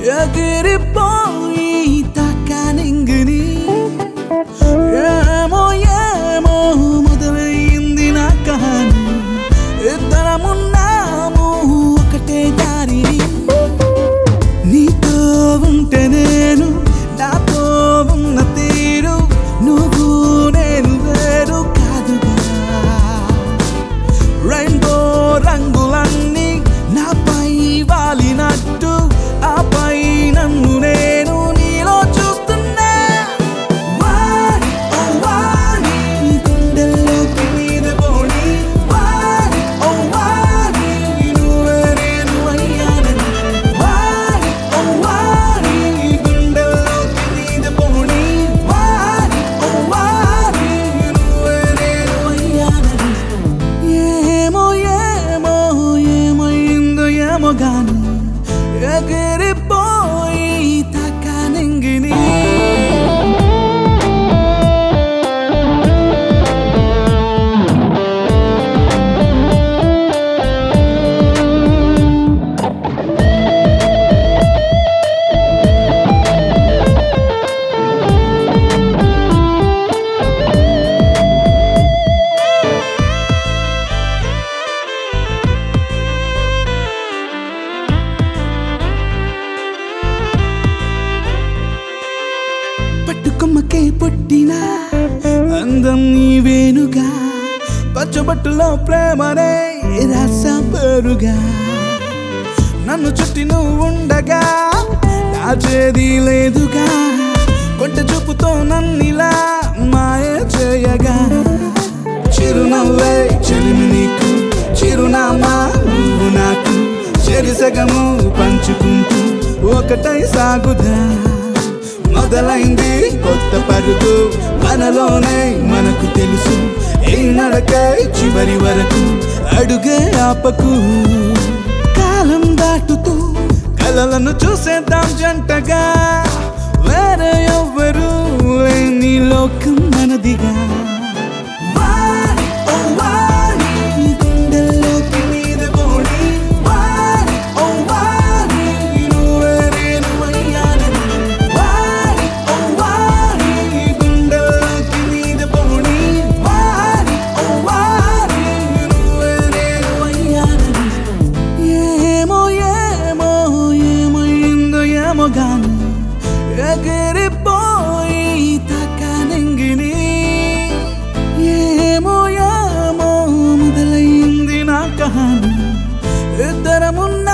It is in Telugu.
ఎగిరిపోయి తాకానింగిని ఏమో ఏమో మొదలయ్యింది నా కహాని ఇద్దరమున్నాము ఒకటే దారిని నీతో ఉంటే నేను నాతో ఉన్న తీరు నువ్వు నేను వేరు కాదుగా రెయిన్బో రంగులన్నీ నాపై వాలినట్టు ఆపై నన్ను నేను నీలో చూస్తున్నా వాడి ఓ వాడి గుండెల్లోకి మీద పోని వాడి ఓ వాడి నువ్వే నేను అయ్యానని వాడి ఓ వాడి గుండెల్లోకి మీద పోని వాడి ఓ వాడి నువ్వే నేను అయ్యానని ఏమో ఏమో ఏమైందో ఏమో గాని ఎగిరిపోయి తాకానింగిని పట్టుకొమ్మకే పుట్టిన అందం నీవేనుగా పచ్చబట్టులో ప్రేమనే రాసా పేరుగా నన్ను చుట్టి నువ్వు ఉండగా దాచేది లేదుగా కొంట చూపుతో నన్నిలా మాయ చేయగా చిరునవ్వే చెలిమి నీకు చిరునామా నువ్వు నాకు చెరిసగము పంచుకుంటూ ఒకటై సాగుదా మొదలైంది కొత్త పరుగు మనలోనే మనకు తెలుసు ఈ నడకే చివరి వరకు అడుగే ఆపకు కాలం దాటుతూ కలలను చూసేద్దాం జంటగా వేరే ఎవ్వరు లేని లోకం మనదిగా వాడి ఓ వాడి గుండెల్లోకి మీద పోని వాడి ఓ వాడి నువ్వే నేను అయ్యానని వాడి ఓ వాడి గుండెల్లోకి మీద పోని వాడి ఓ వాడి నువ్వే నేను అయ్యానని ఏమో ఏమో ఏమైందో ఏమో గాని ఎగిరిపోయి తాకానింగిని ఏమో ఏమో మొదలైంది నా కహాని ఇద్దరమున్న